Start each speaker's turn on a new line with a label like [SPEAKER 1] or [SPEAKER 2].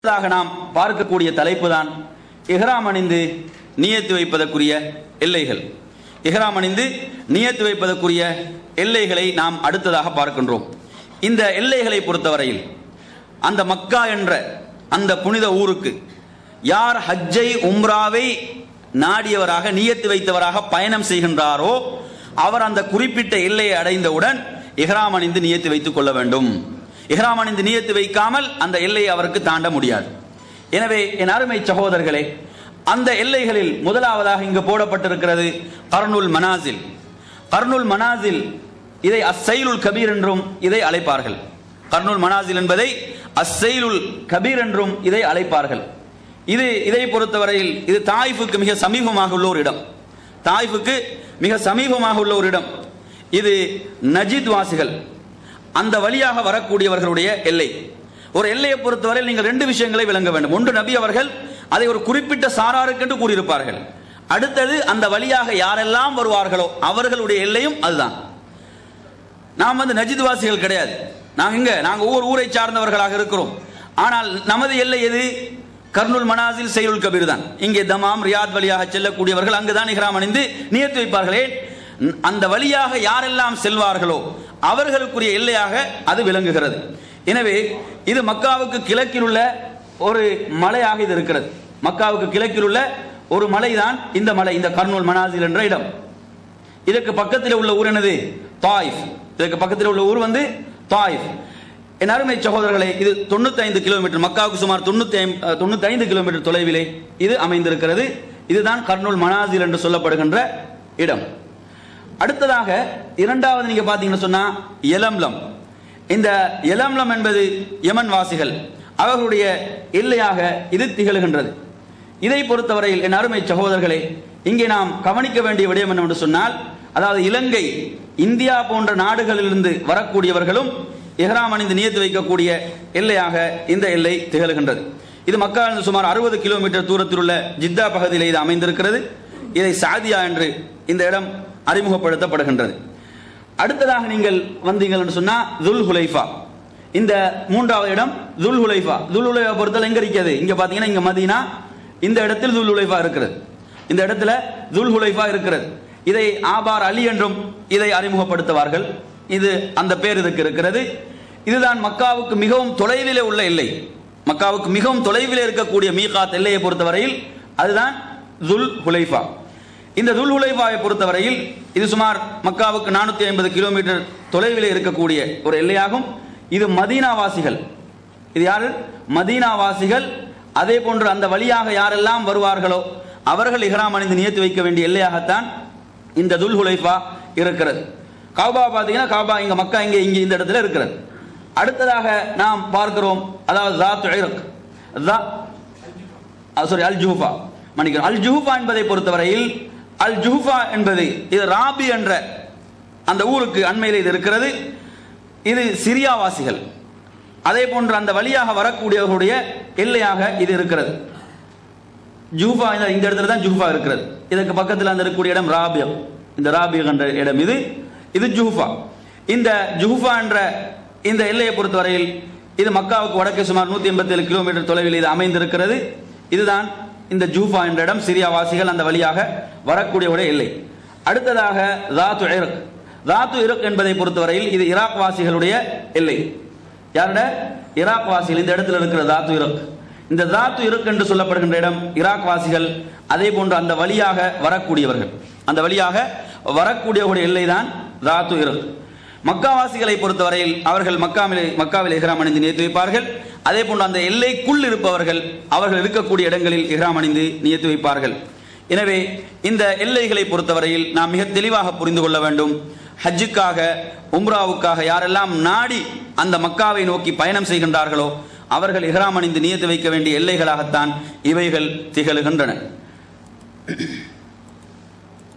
[SPEAKER 1] அடுத்ததாக நாம் பார்க்கக்கூடிய தலைப்பு தான் இஹ்ராம் அணிந்து நியத்து வைப்பதற்குரிய எல்லைகள் இஹ்ராம் அணிந்து நியத்து வைப்பதற்குரிய எல்லைகளை நாம் அடுத்ததாக பார்க்கின்றோம் இந்த எல்லைகளை பொறுத்தவரையில் அந்த மக்கா என்ற அந்த புனித ஊருக்கு யார் ஹஜ்ஜை உம்ராவை நாடியவராக நியத்து வைத்தவராக பயணம் செய்கின்றாரோ அவர் அந்த குறிப்பிட்ட எல்லையை அடைந்தவுடன் இஹ்ராம் அணிந்து நியத்து வைத்துக் கொள்ள வேண்டும் இஹ்ராம் அணிந்து நியத்து வைக்காமல் அந்த எல்லையை அவருக்கு தாண்ட முடியாது எனவே என் அருமை சகோதரர்களே அந்த எல்லைகளில் முதலாவதாக இங்கு போடப்பட்டிருக்கிறது கர்னுல் மனாசில் கர்னுல் மனாசில் இதை அஸ்ஸைலுல் கபீர் என்றும் இதை அழைப்பார்கள் கர்னுல் மனாசில் என்பதை அஸ்ஸைலுல் கபீர் என்றும் இதை அழைப்பார்கள் இது இதை பொறுத்தவரையில் இது தாய்ஃபுக்கு மிக சமீபமாக உள்ள ஒரு இடம் தாய்ஃபுக்கு மிக சமீபமாக உள்ள ஒரு இடம் இது நஜித் வாசிகள் அந்த வழியாக வரக்கூடியவர்களுடைய எல்லை ஒரு எல்லையை பொறுத்தவரை நீங்கள் ரெண்டு விஷயங்களை விளங்க வேண்டும் ஒன்று நபி அவர்கள் அதை ஒரு குறிப்பிட்ட சாராருக்கென்று கூறியிருப்பார்கள் அடுத்தது அந்த வழியாக யாரெல்லாம் வருவார்களோ அவர்களுடைய எல்லையும் அதுதான் நாம் வந்து நஜித் வாசிகள் கிடையாது நாங்க இங்க நாங்க ஒவ்வொரு ஊரை சார்ந்தவர்களாக இருக்கிறோம் ஆனால் நமது எல்லை எது கர்னுல் மனாசில் செய்யுள் கபீர் தான் இங்கே தமாம் ரியாத் வழியாக செல்லக்கூடியவர்கள் அங்குதான் இஹ்ராம் அணிந்து நியத்து வைப்பார்களே அந்த வழியாக யாரெல்லாம் செல்வார்களோ அவர்களுக்குரிய எல்லையாக அது விளங்குகிறது எனவே இது மக்காவுக்கு கிழக்கில் உள்ள ஒரு மலையாக இது இருக்கிறது மக்காவுக்கு கிழக்கில் உள்ள ஒரு மலை தான் இந்த மலை இந்த கர்னூல் மனாசில் என்ற இடம் இதற்கு பக்கத்தில் உள்ள ஊர் என்னது தாயிஃப் இதற்கு பக்கத்தில் உள்ள ஊர் வந்து தாயிஃப் என் அருமை சகோதரர்களே இது தொண்ணூத்தி ஐந்து கிலோமீட்டர் மக்காவுக்கு சுமார் தொண்ணூத்தி தொண்ணூத்தி ஐந்து கிலோமீட்டர் தொலைவிலே இது அமைந்திருக்கிறது இதுதான் கர்னூல் மனாசில் என்று சொல்லப்படுகின்ற இடம் அடுத்ததாக இரண்டாவது நீங்க பாத்தீங்கன்னு சொன்னா எலம்லம் இந்த எலம்லம் என்பது யமன் வாசிகள் அவர்களுடைய எல்லையாக இது திகழ்கின்றது இதை பொறுத்தவரையில் என் அருமை சகோதரர்களே இங்கே நாம் கவனிக்க வேண்டிய விடயம் என்னவென்று சொன்னால் அதாவது இலங்கை இந்தியா போன்ற நாடுகளிலிருந்து வரக்கூடியவர்களும் எஹ்ராம் அணிந்து நியத்து வைக்கக்கூடிய எல்லையாக இந்த எல்லை திகழ்கின்றது இது மக்கள் சுமார் அறுபது கிலோமீட்டர் தூரத்தில் உள்ள ஜித்தா பகுதியில் இது அமைந்திருக்கிறது இதை சாதியா என்று இந்த இடம் அறிமுகப்படுத்தப்படுகின்றது அடுத்ததாக நீங்கள் வந்தீங்கள் என்று சொன்னா துல் ஹுலைஃபா இந்த மூன்றாவது இடம் துல் ஹுலைஃபா துல் ஹுலைஃபா பொறுத்தல எங்க இருக்கிறது இங்க பாத்தீங்கன்னா இங்க மதீனா இந்த இடத்தில் துல் ஹுலைஃபா இருக்கிறது இந்த இடத்துல துல் ஹுலைஃபா இருக்கிறது இதை ஆபார் அலி என்றும் இதை அறிமுகப்படுத்துவார்கள் இது அந்த பேர் இதுக்கு இருக்கிறது இதுதான் மக்காவுக்கு மிகவும் தொலைவிலே உள்ள எல்லை மக்காவுக்கு மிகவும் தொலைவிலே இருக்கக்கூடிய மீகாத் எல்லையை பொறுத்தவரையில் அதுதான் துல் ஹுலைஃபா இந்த துல் ஹுலைஃபாவை பொறுத்தவரையில் இது சுமார் மக்காவுக்கு நானூத்தி ஐம்பது கிலோமீட்டர் தொலைவில் இருக்கக்கூடிய ஒரு எல்லையாகும் இது மதீனாவாசிகள் இது யாரு மதீனாவாசிகள் அதே போன்று அந்த வழியாக யாரெல்லாம் வருவார்களோ அவர்கள் இஹ்ராம் அணிந்து நியத்து வைக்க வேண்டிய எல்லையாகத்தான் இந்த துல் ஹுலைஃபா இருக்கிறது காபா பார்த்தீங்கன்னா காபா இங்க மக்கா இங்க இங்க இந்த இடத்துல இருக்கிறது அடுத்ததாக நாம் பார்க்கிறோம் அதாவது சாரி அல் ஜூஃபா மன்னிக்கிறோம் அல் ஜூஃபா என்பதை பொறுத்தவரையில் அல் ஜூஃபா என்பது இது ராபி என்ற அந்த ஊருக்கு அண்மையில் இது இருக்கிறது இது சிரியாவாசிகள் அதே போன்று அந்த வழியாக வரக்கூடியவர்களுடைய எல்லையாக இது இருக்கிறது ஜூஃபா இந்த இடத்துல தான் ஜூஃபா இருக்கிறது இதற்கு பக்கத்தில் அந்த இருக்கக்கூடிய இடம் ராபியம் இந்த ராபியம் என்ற இடம் இது இது ஜூஃபா இந்த ஜூஃபா என்ற இந்த எல்லையை பொறுத்தவரையில் இது மக்காவுக்கு வடக்கே சுமார் நூத்தி எண்பத்தி ஏழு கிலோமீட்டர் தொலைவில் இது அமைந்திருக்கிறது இதுதான் இந்த ஜூஃபா என்ற இடம் சிரியாவாசிகள் அந்த வழியாக வரக்கூடிய எல்லை அடுத்ததாக தாத்து இறக் தாத்து இறக் என்பதை பொறுத்தவரையில் இது ஈராக் வாசிகளுடைய எல்லை யாருடைய ஈராக் வாசிகள் இந்த இடத்துல இருக்கிற தாத்து இறக் இந்த தாத்து இறக் என்று சொல்லப்படுகின்ற இடம் ஈராக் வாசிகள் அதே போன்று அந்த வழியாக வரக்கூடியவர்கள் அந்த வழியாக வரக்கூடியவருடைய எல்லை தான் தாத்து இறக் மக்காவாசிகளை பொறுத்தவரையில் அவர்கள் மக்காவிலே மக்காவில் இஹ்ராம் அணிந்து நியத்து வைப்பார்கள் அதே போன்று அந்த எல்லைக்குள் இருப்பவர்கள் அவர்கள் இருக்கக்கூடிய இடங்களில் இஹ்ராம் அணிந்து நியத்து வைப்பார்கள் எனவே இந்த எல்லைகளை பொறுத்தவரையில் நாம் மிக தெளிவாக புரிந்து கொள்ள வேண்டும் ஹஜ்ஜுக்காக உம்ராவுக்காக யாரெல்லாம் நாடி அந்த மக்காவை நோக்கி பயணம் செய்கின்றார்களோ அவர்கள் இஹ்ராம் அணிந்து நியத்து வைக்க வேண்டிய எல்லைகளாகத்தான் இவைகள் திகழ்கின்றன